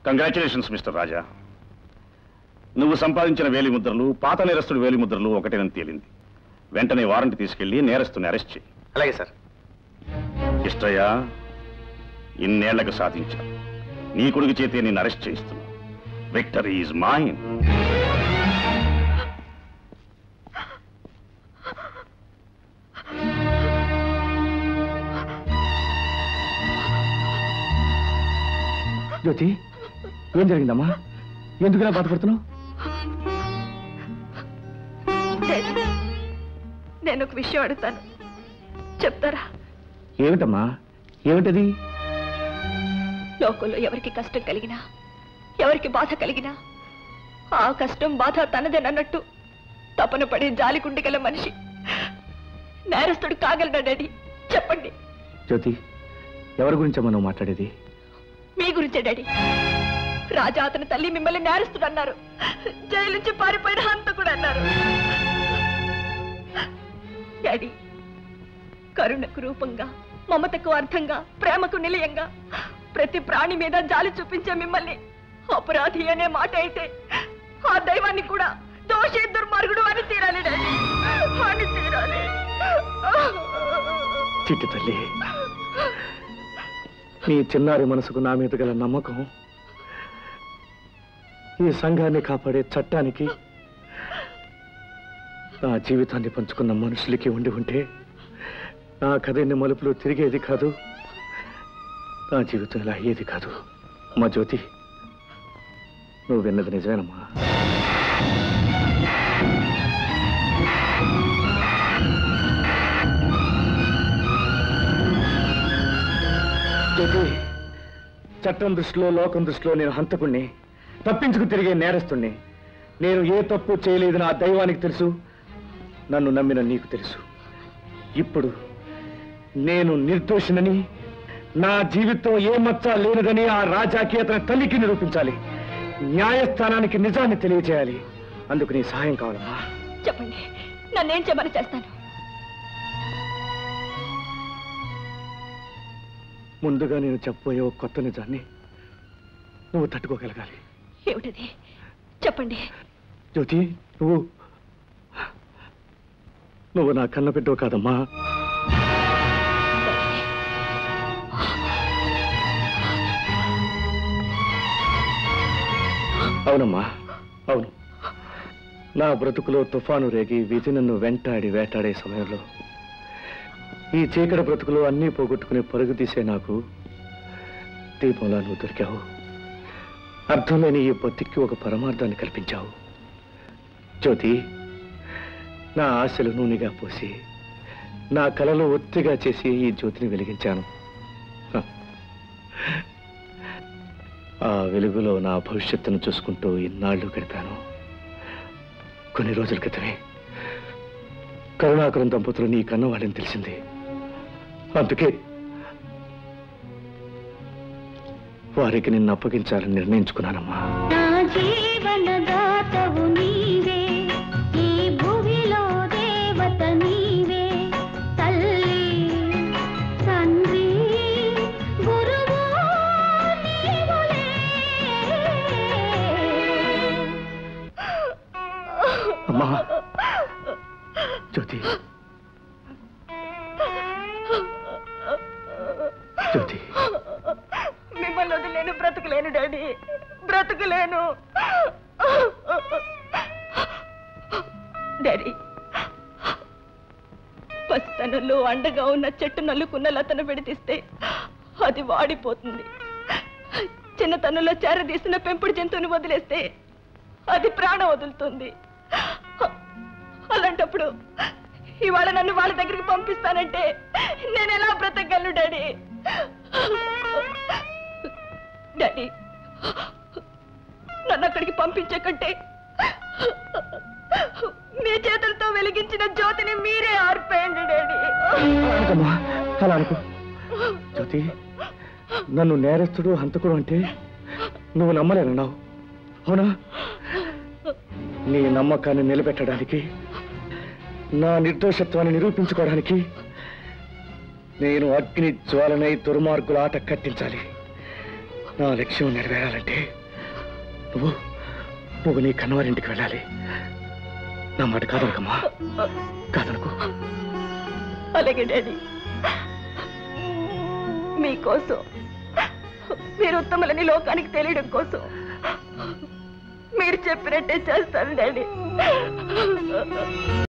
Congratulations mister రాజా నువ్వు సంపాదించిన వేలి ముద్రలు పాత నేరస్తుడి వేలి ముద్రలు ఒకటేనని తేలింది వెంటనే వారంట్ తీసుకెళ్లి నేరస్తుని అరెస్ట్ చేయి అలాగే సార్ ఇష్టయ్యా ఇన్నేళ్లకు సాధించా నీ కొడుకు చేతే నేను అరెస్ట్ చేయిస్తున్నా విక్టరీ ఈజ్ మైన్ జ్యోతి ఏం జరిగిందమ్మా ఎందుకులా బాధపడుతున్నావు డాడీ, నేను ఒక విషయం అడుగుతాను చెప్తారా ఏమిటమ్మా ఏమిటది లోకంలో ఎవరికి కష్టం కలిగినా ఎవరికి బాధ కలిగినా ఆ కష్టం బాధ తనదేనన్నట్టు తపన పడి జాలికుండి గల మనిషి నేరస్తుడు కాగలడా డాడీ చెప్పండి జ్యోతి ఎవరి గురించమ్మా నువ్వు మాట్లాడేది మీ గురించే డాడీ రాజా అతని తల్లి మిమ్మల్ని నేరస్తుడు అన్నారు జైలు నుంచి పారిపోయిన హంతకుడు అన్నారు డాడీ కరుణకు రూపంగా మమతకు అర్థంగా ప్రేమకు నిలయంగా ప్రతి ప్రాణి మీద జాలి చూపించే మిమ్మల్ని అపరాధి అనే మాట అయితే ఆ దైవాన్ని కూడా దోషి దుర్మార్గుడు అని తీరాలి డాడీ అని తీరాలి చిట్టి తల్లి నీ చిన్నారి మనసుకు నా మీద గల నమ్మకం ఈ సంఘాన్ని కాపాడే చట్టానికి నా జీవితాన్ని పంచుకున్న మనుషులకి ఉండి ఉంటే నా కథ ఎన్ని మలుపులు తిరిగేది కాదు నా జీవితం ఇలా అయ్యేది కాదు మా జ్యోతి నువ్వు విన్నది నిజమేనమ్మా జ్యోతి చట్టం దృష్టిలో లోకం దృష్టిలో నేను హంతకుణ్ణి తప్పించుకు తిరిగే నేరస్తుణ్ణి నేను ఏ తప్పు చేయలేదని ఆ దైవానికి తెలుసు నన్ను నమ్మిన నీకు తెలుసు ఇప్పుడు నేను నిర్దోషినని నా జీవితం ఏ మచ్చ లేనిదని ఆ రాజాకి అతని తల్లికి నిరూపించాలి న్యాయస్థానానికి నిజాన్ని తెలియజేయాలి అందుకు నీ సహాయం కావాలమ్మా చెప్పండి నన్నేం చేయమని చేస్తాను ముందుగా నేను చెప్పబోయే ఒక కొత్త నిజాన్ని నువ్వు తట్టుకోగలగాలి ఏమిటది చెప్పండి జ్యోతి నువ్వు నువ్వు నా కన్న బిడ్డవు కాదమ్మా అవునమ్మా అవును నా బ్రతుకులో తుఫాను రేగి విధి నన్ను వెంటాడి వేటాడే సమయంలో ఈ చీకటి బ్రతుకులో అన్నీ పోగొట్టుకుని పరుగు తీసే నాకు దీపంలా నువ్వు దొరికావు అర్థం లేని ఈ బతికి ఒక పరమార్థాన్ని కల్పించావు జ్యోతి నా ఆశలు నూనెగా పోసి నా కలలో ఒత్తిగా చేసి ఈ జ్యోతిని వెలిగించాను హ. ఆ వెలుగులో నా భవిష్యత్తును చూసుకుంటూ ఇన్నాళ్ళు గడిపాను కొన్ని రోజుల క్రితమే కరుణాకరం దంపతులు నీ కన్నవాళ్ళని తెలిసింది అందుకే వారికి నిన్ను అప్పగించాలని నిర్ణయించుకున్నానమ్మా నా జీవన దాతవు నీవే ఈ భూమిలో దేవత నీవే తల్లి తండ్రి గురువు నీవులే అమ్మా జ్యోతి జ్యోతి మిమ్మల్ని వదిలేను బ్రతకలేను డాడీ బ్రతకలేను డాడీ పసితనంలో అండగా ఉన్న చెట్టు నల్లుకున్న లతను విడదీస్తే అది వాడిపోతుంది చిన్నతనంలో చేరదీసిన పెంపుడు జంతువుని వదిలేస్తే అది ప్రాణం వదులుతుంది అలాంటప్పుడు ఇవాళ నన్ను వాళ్ళ దగ్గరికి పంపిస్తానంటే నేను ఎలా బ్రతకగలను డాడీ డాడీ నన్ను అక్కడికి పంపించే కంటే మీ చేతులతో వెలిగించిన జ్యోతిని మీరే ఆర్పేయండి డాడీ అనుకమ్మా అలా అనుకో జ్యోతి నన్ను నేరస్తుడు హంతకుడు అంటే నువ్వు నమ్మలేనన్నావు అవునా నీ నమ్మకాన్ని నిలబెట్టడానికి నా నిర్దోషత్వాన్ని నిరూపించుకోవడానికి నేను అగ్ని జ్వాలనై దుర్మార్గుల ఆట కట్టించాలి నా లక్ష్యం నెరవేరాలంటే నువ్వు నువ్వు నీ కన్నవారింటికి వెళ్ళాలి నా మాట కాదనకమ్మా కాదనుకో అలాగే డాడీ మీకోసం మీరు ఉత్తములని లోకానికి తెలియడం కోసం మీరు చెప్పినట్టే చేస్తాను డాడీ